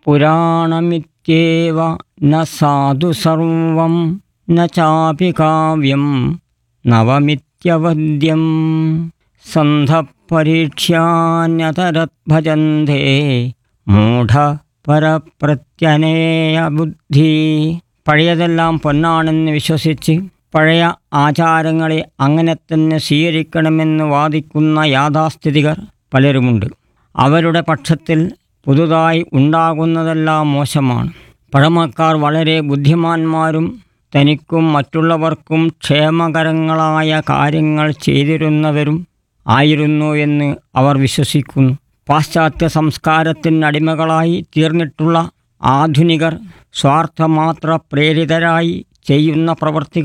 പുരാണമിത്യേവ ന സാധു സർവം ന ചാപി കാവ്യം നവമിത്യവദ്യം സന്ധപരീക്ഷ്യാന്യതരദ്ഭജന്തേ മൂഢ പരപ്രത്യനേയ ബുദ്ധി പഴയതെല്ലാം പൊന്നാണെന്ന് വിശ്വസിച്ച് പഴയ ആചാരങ്ങളെ അങ്ങനെ തന്നെ സ്വീകരിക്കണമെന്ന് വാദിക്കുന്ന യാഥാസ്ഥിതികർ പലരുമുണ്ട് അവരുടെ പക്ഷത്തിൽ പുതുതായി ഉണ്ടാകുന്നതെല്ലാം മോശമാണ് പഴമക്കാർ വളരെ ബുദ്ധിമാന്മാരും തനിക്കും മറ്റുള്ളവർക്കും ക്ഷേമകരങ്ങളായ കാര്യങ്ങൾ ചെയ്തിരുന്നവരും ആയിരുന്നു എന്ന് അവർ വിശ്വസിക്കുന്നു പാശ്ചാത്യ സംസ്കാരത്തിനടിമകളായി തീർന്നിട്ടുള്ള ആധുനികർ സ്വാർത്ഥമാത്ര പ്രേരിതരായി ചെയ്യുന്ന പ്രവർത്തികൾ